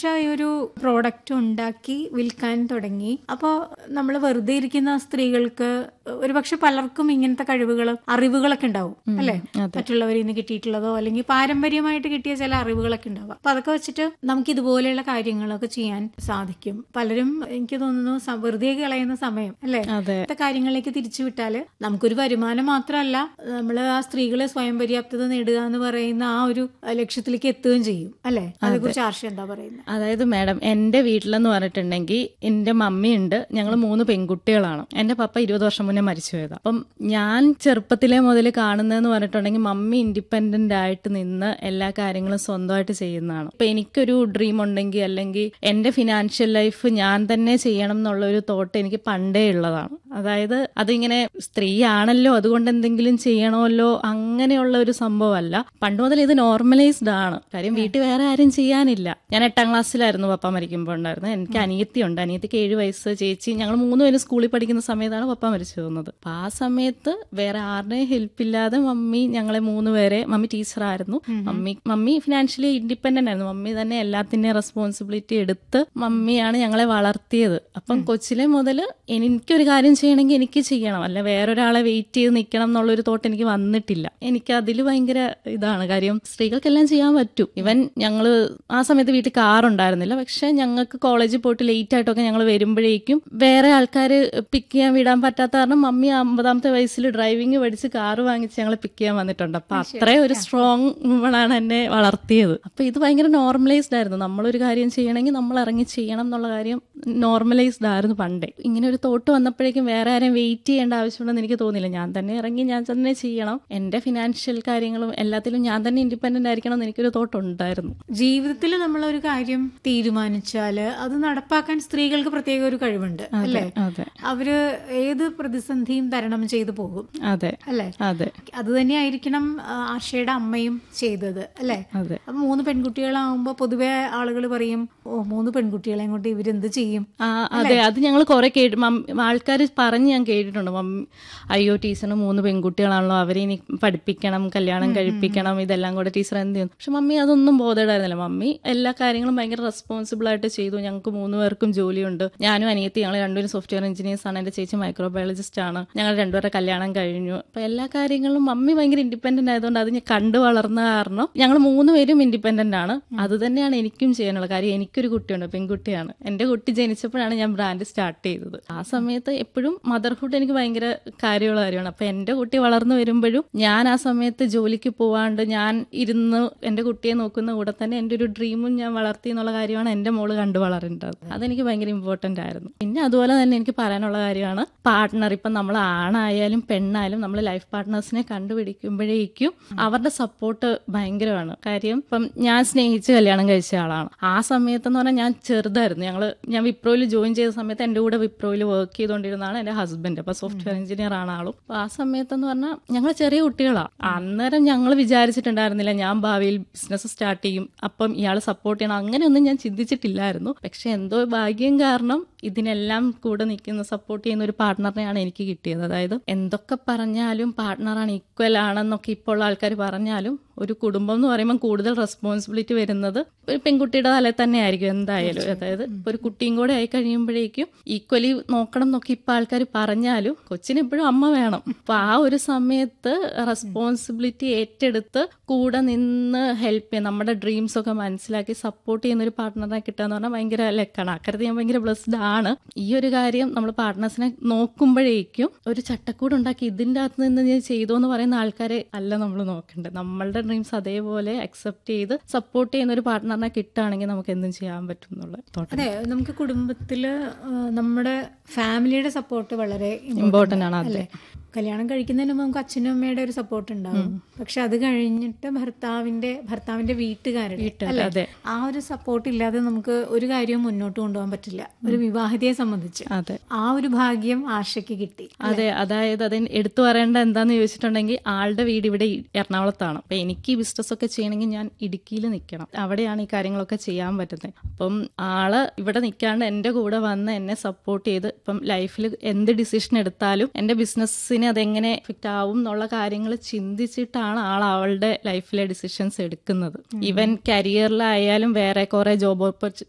ഈ ഒരു പ്രോഡക്റ്റ് ഉണ്ടാക്കി വിൽക്കാൻ തുടങ്ങി അപ്പോൾ നമ്മൾ വെറുതെ ഇരിക്കുന്ന സ്ത്രീകൾക്ക് ഒരുപക്ഷെ പലർക്കും ഇങ്ങനത്തെ കഴിവുകളും അറിവുകളൊക്കെ ഉണ്ടാവും അല്ലെ മറ്റുള്ളവരിൽ നിന്ന് കിട്ടിയിട്ടുള്ളതോ അല്ലെങ്കിൽ പാരമ്പര്യമായിട്ട് കിട്ടിയ ചില അറിവുകളൊക്കെ ഉണ്ടാവും അപ്പൊ അതൊക്കെ വെച്ചിട്ട് നമുക്ക് ഇതുപോലെയുള്ള കാര്യങ്ങളൊക്കെ ചെയ്യാൻ സാധിക്കും പലരും എനിക്ക് തോന്നുന്നു സ- വെറുതെ കളയുന്ന സമയം അല്ലെ അതെ ഇങ്ങനത്തെ കാര്യങ്ങളിലേക്ക് തിരിച്ചു വിട്ടാല് നമുക്കൊരു വരുമാനം മാത്രമല്ല നമ്മൾ ആ സ്ത്രീകളെ സ്വയം പര്യാപ്തത നേടുക എന്ന് പറയുന്ന ആ ഒരു അഹ് ലക്ഷ്യത്തിലേക്ക് എത്തുകയും ചെയ്യും അല്ലെ അതേക്കുറിച്ച് ആർഷ എന്താ പറയുന്നത് അതായത് മാഡം എന്റെ വീട്ടിലെന്ന് പറഞ്ഞിട്ടുണ്ടെങ്കിൽ എന്റെ മമ്മിയുണ്ട് ഞങ്ങൾ മൂന്ന് പെൺകുട്ടികളാണ് എന്റെ പപ്പ ഇരുപത് വർഷം മുന്നേ മരിച്ചു പോയത് അപ്പം ഞാൻ ചെറുപ്പത്തിലെ മുതൽ കാണുന്നതെന്ന് പറഞ്ഞിട്ടുണ്ടെങ്കിൽ മമ്മി ഇൻഡിപെൻഡന്റ് ആയിട്ട് നിന്ന് എല്ലാ കാര്യങ്ങളും സ്വന്തമായിട്ട് ചെയ്യുന്നതാണ് അപ്പൊ എനിക്കൊരു ഡ്രീം ഉണ്ടെങ്കിൽ അല്ലെങ്കിൽ എന്റെ ഫിനാൻഷ്യൽ ലൈഫ് ഞാൻ തന്നെ ചെയ്യണം എന്നുള്ള ഒരു തോട്ട് എനിക്ക് പണ്ടേ ഉള്ളതാണ് അതായത് അതിങ്ങനെ സ്ത്രീയാണല്ലോ അതുകൊണ്ട് എന്തെങ്കിലും ചെയ്യണമല്ലോ അങ്ങനെയുള്ള ഒരു സംഭവമല്ല പണ്ട് മുതൽ ഇത് നോർമലൈസ്ഡ് ആണ് കാര്യം വീട്ടിൽ വേറെ ആരും ചെയ്യാനില്ല ഞാൻ എട്ടാം ക്ലാസ്സിലായിരുന്നു പപ്പ മരിക്കുമ്പോൾ ഉണ്ടായിരുന്നത് എനിക്ക് അനിയത്തിയുണ്ട് അനിയത്തിക്ക് ഏഴ് വയസ്സ് ചേച്ചി ഞങ്ങൾ മൂന്ന് പേരും സ്കൂളിൽ പഠിക്കുന്ന സമയത്താണ് പപ്പ മരിച്ചു പോകുന്നത് അപ്പൊ ആ സമയത്ത് വേറെ ആരുടെയും ഹെൽപ്പ് ഇല്ലാതെ മമ്മി ഞങ്ങളെ മൂന്ന് പേരെ മമ്മി ടീച്ചറായിരുന്നു മമ്മി മമ്മി ഫിനാൻഷ്യലി ഇൻഡിപെൻഡന്റ് ആയിരുന്നു മമ്മി തന്നെ എല്ലാത്തിന്റെയും റെസ്പോൺസിബിലിറ്റി എടുത്ത് മമ്മിയാണ് ഞങ്ങളെ വളർത്തിയത് അപ്പം കൊച്ചിലെ മുതൽ എനിക്കൊരു കാര്യം ചെയ്യണമെങ്കിൽ എനിക്ക് ചെയ്യണം അല്ല വേറൊരാളെ വെയിറ്റ് ചെയ്ത് നിൽക്കണം എന്നുള്ളൊരു തോട്ട് എനിക്ക് വന്നിട്ടില്ല എനിക്ക് അതിൽ ഭയങ്കര ഇതാണ് കാര്യം സ്ത്രീകൾക്കെല്ലാം ചെയ്യാൻ പറ്റും ഇവൻ ഞങ്ങള് ആ സമയത്ത് വീട്ടിൽ കാർ ഉണ്ടായിരുന്നില്ല പക്ഷെ ഞങ്ങൾക്ക് കോളേജിൽ പോയിട്ട് ലേറ്റ് ആയിട്ടൊക്കെ ഞങ്ങൾ വരുമ്പോഴേക്കും വേറെ ആൾക്കാർ പിക്ക് ചെയ്യാൻ വിടാൻ പറ്റാത്ത കാരണം മമ്മി അമ്പതാമത്തെ വയസ്സിൽ ഡ്രൈവിംഗ് പഠിച്ച് കാർ വാങ്ങിച്ച് ഞങ്ങളെ പിക്ക് ചെയ്യാൻ വന്നിട്ടുണ്ട് അപ്പൊ അത്രയും ഒരു സ്ട്രോങ് വുമണാണ് എന്നെ വളർത്തിയത് അപ്പൊ ഇത് ഭയങ്കര നോർമലൈസ്ഡ് ആയിരുന്നു നമ്മളൊരു കാര്യം ചെയ്യണമെങ്കിൽ നമ്മൾ ഇറങ്ങി ചെയ്യണം എന്നുള്ള കാര്യം നോർമലൈസ്ഡ് ആയിരുന്നു പണ്ടേ ഇങ്ങനെ ഒരു തോട്ട് വന്നപ്പോഴേക്കും വേറെ ആരെയും വെയിറ്റ് ചെയ്യേണ്ട ആവശ്യമുണ്ടെന്ന് എനിക്ക് തോന്നില്ല ഞാൻ തന്നെ ഇറങ്ങി ഞാൻ തന്നെ ചെയ്യണം എന്റെ ഫിനാൻഷ്യൽ കാര്യങ്ങളും എല്ലാത്തിലും ഞാൻ തന്നെ ഇൻഡിപെൻഡന്റ് ആയിരിക്കണം എന്ന് എനിക്കൊരു തോട്ട് ഉണ്ടായിരുന്നു ജീവിതത്തിൽ നമ്മൾ ഒരു കാര്യം തീരുമാനിച്ചാല് അത് നടപ്പാക്കാൻ സ്ത്രീകൾക്ക് പ്രത്യേക ഒരു കഴിവുണ്ട് അല്ലെ അതെ അവര് ഏത് പ്രതിസന്ധിയും തരണം ചെയ്തു പോകും അതെ അല്ലെ അതെ അത് തന്നെയായിരിക്കണം ആ, ആർഷയുടെ അമ്മയും ചെയ്തത് അല്ലെ അതെ അപ്പൊ മൂന്ന് പെൺകുട്ടികളാവുമ്പോ പൊതുവെ ആളുകൾ പറയും ഓ മൂന്ന് പെൺകുട്ടികളെ കൊണ്ട് ഇവരെന്ത് ചെയ്യും ആ അതെ അത് ഞങ്ങൾ കുറെ കേട്ട് ആൾക്കാർ പറഞ്ഞ് ഞാൻ കേട്ടിട്ടുണ്ട് മമ്മി അയ്യോ ടീച്ചറിന് മൂന്ന് പെൺകുട്ടികളാണല്ലോ അവരെ ഇനി പഠിപ്പിക്കണം കല്യാണം കഴിപ്പിക്കണം ഇതെല്ലാം കൂടെ ടീച്ചർ എന്ത് ചെയ്യുന്നു പക്ഷെ മമ്മി അതൊന്നും ബോധേഡായിരുന്നില്ല മമ്മി എല്ലാ കാര്യങ്ങളും ഭയങ്കര റെസ്പോൺസിബിൾ ആയിട്ട് ചെയ്തു ഞങ്ങൾക്ക് മൂന്ന് പേർക്കും ജോലിയുണ്ട് ഞാനും അനിയത്തി ഞങ്ങൾ രണ്ടുപേരും സോഫ്റ്റ്വെയർ എഞ്ചിനീയേഴ്സ് ആണ് എന്റെ ചേച്ചി മൈക്രോബയോളജിസ്റ്റ് ആണ് ഞങ്ങൾ രണ്ടുപേരുടെ കല്യാണം കഴിഞ്ഞു അപ്പൊ എല്ലാ കാര്യങ്ങളും മമ്മി ഭയങ്കര ഇൻഡിപെൻഡന്റ് ആയതുകൊണ്ട് അത് ഞാൻ കണ്ടു വളർന്ന കാരണം ഞങ്ങൾ മൂന്ന് പേരും ഇൻഡിപെൻഡന്റ് ആണ് അത് തന്നെയാണ് എനിക്കും ചെയ്യാനുള്ള കാര്യം എനിക്കൊരു കുട്ടിയുണ്ട് പെൺകുട്ടിയാണ് എന്റെ കുട്ടി ജനിച്ചപ്പോഴാണ് ഞാൻ ബ്രാൻഡ് സ്റ്റാർട്ട് ചെയ്തത് ആ സമയത്ത് എപ്പോഴും മദർഹുഡ് എനിക്ക് ഭയങ്കര കാര്യമുള്ള കാര്യമാണ് അപ്പൊ എന്റെ കുട്ടി വളർന്നു വരുമ്പോഴും ഞാൻ ആ സമയത്ത് ജോലിക്ക് പോവാണ്ട് ഞാൻ ഇരുന്ന് എന്റെ കുട്ടിയെ നോക്കുന്ന കൂടെ തന്നെ എന്റെ ഒരു ഡ്രീമും ഞാൻ വളർത്തി എന്നുള്ള കാര്യമാണ് എന്റെ മോള് കണ്ടു വളരേണ്ടത് അതെനിക്ക് ഭയങ്കര ഇമ്പോർട്ടന്റ് ആയിരുന്നു പിന്നെ അതുപോലെ തന്നെ എനിക്ക് പറയാനുള്ള കാര്യമാണ് പാർട്ട്ണർ ഇപ്പം നമ്മൾ ആണായാലും പെണ്ണായാലും നമ്മൾ ലൈഫ് പാർട്ട്നേഴ്സിനെ കണ്ടുപിടിക്കുമ്പോഴേക്കും അവരുടെ സപ്പോർട്ട് ഭയങ്കരമാണ് കാര്യം ഇപ്പം ഞാൻ സ്നേഹിച്ച് കല്യാണം കഴിച്ച ആളാണ് ആ സമയത്ത് എന്ന് പറഞ്ഞാൽ ഞാൻ ചെറുതായിരുന്നു ഞങ്ങൾ ഞാൻ വിപ്രോയിൽ ജോയിൻ ചെയ്ത സമയത്ത് എൻ്റെ കൂടെ വിപ്രോയിൽ വർക്ക് ചെയ്തുകൊണ്ടിരുന്നതാണ് എൻ്റെ ഹസ്ബൻഡ് അപ്പൊ സോഫ്റ്റ്വെയർ എഞ്ചിനീയർ ആണ് ആളും അപ്പൊ ആ സമയത്ത് എന്ന് പറഞ്ഞാൽ ഞങ്ങൾ ചെറിയ കുട്ടികളാണ് അന്നേരം ഞങ്ങൾ വിചാരിച്ചിട്ടുണ്ടായിരുന്നില്ല ഞാൻ ഭാവിയിൽ ബിസിനസ് സ്റ്റാർട്ട് ചെയ്യും അപ്പം ഇയാൾ സപ്പോർട്ട് ചെയ്യണം അങ്ങനെയൊന്നും ഞാൻ ചിന്തിച്ചിട്ടില്ലായിരുന്നു പക്ഷെ എന്തോ ഭാഗ്യം കാരണം ഇതിനെല്ലാം കൂടെ നിൽക്കുന്ന സപ്പോർട്ട് ചെയ്യുന്ന ഒരു പാർട്ട്ണറിനെയാണ് എനിക്ക് കിട്ടിയത് അതായത് എന്തൊക്കെ പറഞ്ഞാലും പാർട്ട്ണറാണ് ഈക്വൽ ആണെന്നൊക്കെ ഇപ്പോൾ ഉള്ള ആൾക്കാർ പറഞ്ഞാലും ഒരു കുടുംബം എന്ന് പറയുമ്പോൾ കൂടുതൽ റെസ്പോൺസിബിലിറ്റി വരുന്നത് ഒരു പെൺകുട്ടിയുടെ തലയിൽ തന്നെ ആയിരിക്കും എന്തായാലും അതായത് ഇപ്പൊ ഒരു കുട്ടിയും കൂടെ ആയി കഴിയുമ്പോഴേക്കും ഈക്വലി നോക്കണം എന്നൊക്കെ ഇപ്പൊ ആൾക്കാർ പറഞ്ഞാലും കൊച്ചിന് എപ്പോഴും അമ്മ വേണം അപ്പൊ ആ ഒരു സമയത്ത് റെസ്പോൺസിബിലിറ്റി ഏറ്റെടുത്ത് കൂടെ നിന്ന് ഹെൽപ്പ് ചെയ്യാൻ നമ്മുടെ ഡ്രീംസ് ഒക്കെ മനസ്സിലാക്കി സപ്പോർട്ട് ചെയ്യുന്ന ഒരു പാർട്ട്ണറെ കിട്ടുക എന്ന് പറഞ്ഞാൽ ഭയങ്കര ലക്കാണ് അക്കരത്ത് ഞാൻ ഭയങ്കര ബ്ലസ്ഡ് ആണ് ഈ ഒരു കാര്യം നമ്മൾ പാർട്ട്നേഴ്സിനെ നോക്കുമ്പോഴേക്കും ഒരു ചട്ടക്കൂട് ഉണ്ടാക്കി ഇതിൻ്റെ അകത്ത് നിന്ന് ഞാൻ ചെയ്തു എന്ന് പറയുന്ന ആൾക്കാരെ അല്ല നമ്മൾ നോക്കേണ്ടത് നമ്മളുടെ ഡ്രീംസ് അതേപോലെ അക്സെപ്റ്റ് ചെയ്ത് സപ്പോർട്ട് ചെയ്യുന്ന ഒരു പാർട്ട്ണറിനെ കിട്ടുകയാണെങ്കിൽ നമുക്ക് എന്തും ചെയ്യാൻ പറ്റും എന്നുള്ള തോട്ടം അതെ നമുക്ക് കുടുംബത്തില് ആ, നമ്മുടെ ഫാമിലിയുടെ സപ്പോർട്ട് വളരെ ഇമ്പോർട്ടന്റ് ആണ് അല്ലേ കല്യാണം കഴിക്കുന്നതിന് മുമ്പ് നമുക്ക് അച്ഛനും അമ്മയുടെ ഒരു സപ്പോർട്ട് ഉണ്ടാവും പക്ഷെ അത് കഴിഞ്ഞിട്ട് ഭർത്താവിന്റെ ഭർത്താവിന്റെ വീട്ടുകാരുടെ അല്ലേ? അതെ. ആ ഒരു സപ്പോർട്ട് ഇല്ലാതെ നമുക്ക് ഒരു കാര്യവും മുന്നോട്ട് കൊണ്ടുപോകാൻ പറ്റില്ല ഒരു വിവാഹിതയെ സംബന്ധിച്ച് അതെ ആ ഒരു ഭാഗ്യം ആശയ്ക്ക് കിട്ടി അതെ അതായത് അതിന് എടുത്തു പറയേണ്ട എന്താന്ന് ചോദിച്ചിട്ടുണ്ടെങ്കിൽ ആളുടെ വീട് ഇവിടെ ഇ- എറണാകുളത്താണ് അപ്പൊ എനിക്ക് ഈ ബിസിനസ് ഒക്കെ ചെയ്യണമെങ്കിൽ ഞാൻ ഇടുക്കിയിൽ നിൽക്കണം അവിടെയാണ് ഈ കാര്യങ്ങളൊക്കെ ചെയ്യാൻ പറ്റുന്നത് അപ്പം ആള് ഇവിടെ നിൽക്കാണ്ട് എന്റെ കൂടെ വന്ന് എന്നെ സപ്പോർട്ട് ചെയ്ത് ഇപ്പം ലൈഫിൽ എന്ത് ഡിസിഷൻ എടുത്താലും എന്റെ ബിസിനസ്സിന് അതെങ്ങനെ എഫക്റ്റ് ആവും എന്നുള്ള കാര്യങ്ങൾ ചിന്തിച്ചിട്ടാണ് ആൾ അവളുടെ ലൈഫിലെ ഡിസിഷൻസ് എടുക്കുന്നത് ഈവൻ കരിയറിലായാലും വേറെ കുറെ ജോബ്